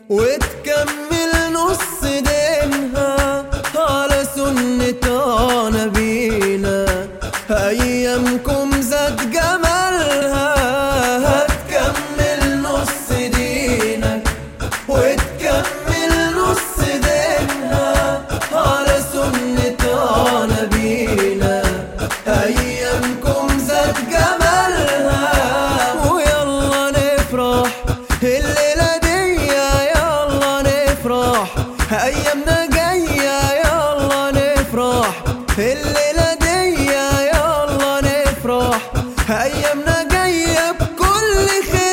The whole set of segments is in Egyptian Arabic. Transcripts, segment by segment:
وتكمل نص دينها على سنة نبينا أيامكم زاد جمالها هتكمل نص دينك وتكمل نص دينها على سنة نبينا أيامكم زاد جمالها ويلا نفرح الليلة دي يلا نفرح أيامنا جاية يلا نفرح الليلة دي يلا نفرح أيامنا جاية بكل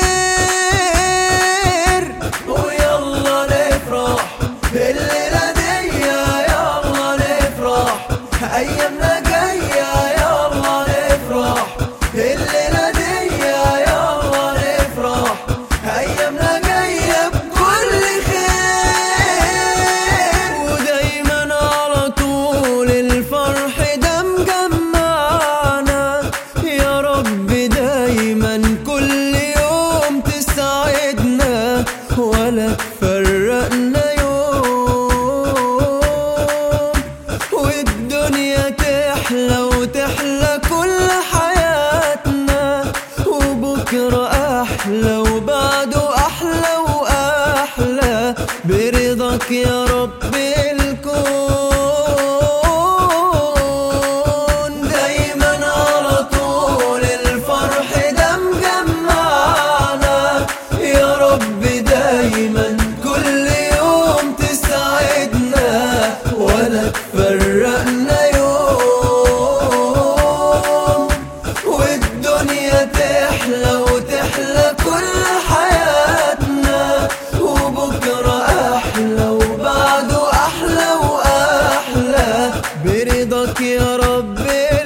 خير ويلا نفرح الليلة دي يلا نفرح أيامنا جاية يلا نفرح الليلة دي يلا نفرح أيامنا جاية بكل خير ودايما على طول الفرح ده مجمعنا يا رب دايما كل يوم تسعدنا ولا تفرقنا يوم والدنيا تحلى وتحلى كل حياتنا وبكرة أحلى وبعده أحلى وأحلى برضاك يا رب الكون دايما على طول الفرح ده مجمعنا يا رب دايما كل يوم تسعدنا ولا تفرقنا يوم والدنيا تحلى وتحلى كل حياتنا وبكرة أحلى وبعده أحلى وأحلى برضاك يا رب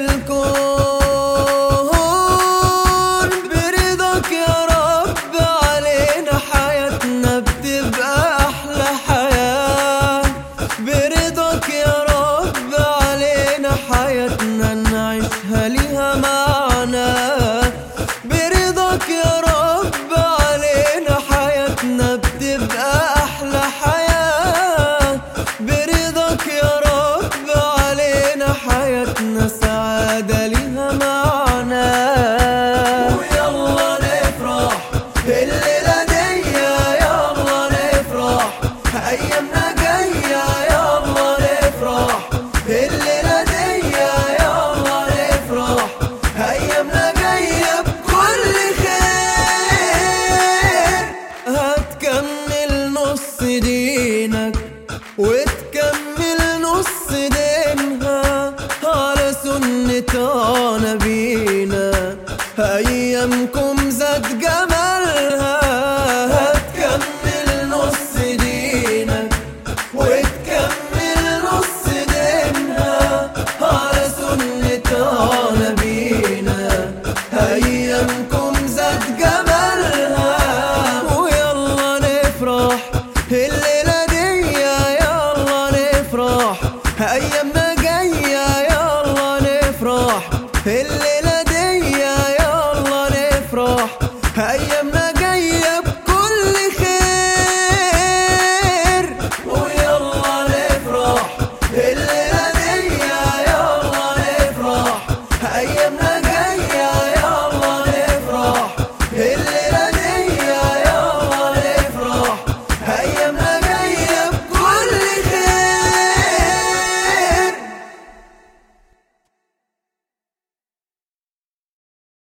الكون برضاك يا رب علينا حياتنا بتبقى أحلى حياة برضاك يا رب علينا حياتنا نعيشها ليها معنى برضاك يا رب علينا حياتنا بتبقى أحلى حياة برضاك يا رب علينا حياتنا سعادة ليها معنى ويلا نفرح الليلة دي يلا نفرح أيامنا جاية يلا نفرح الليلة دي يلا نفرح أيامنا جاية بكل خير هتكمل نص دينك وتكمل نص دينها على سنة نبينا أي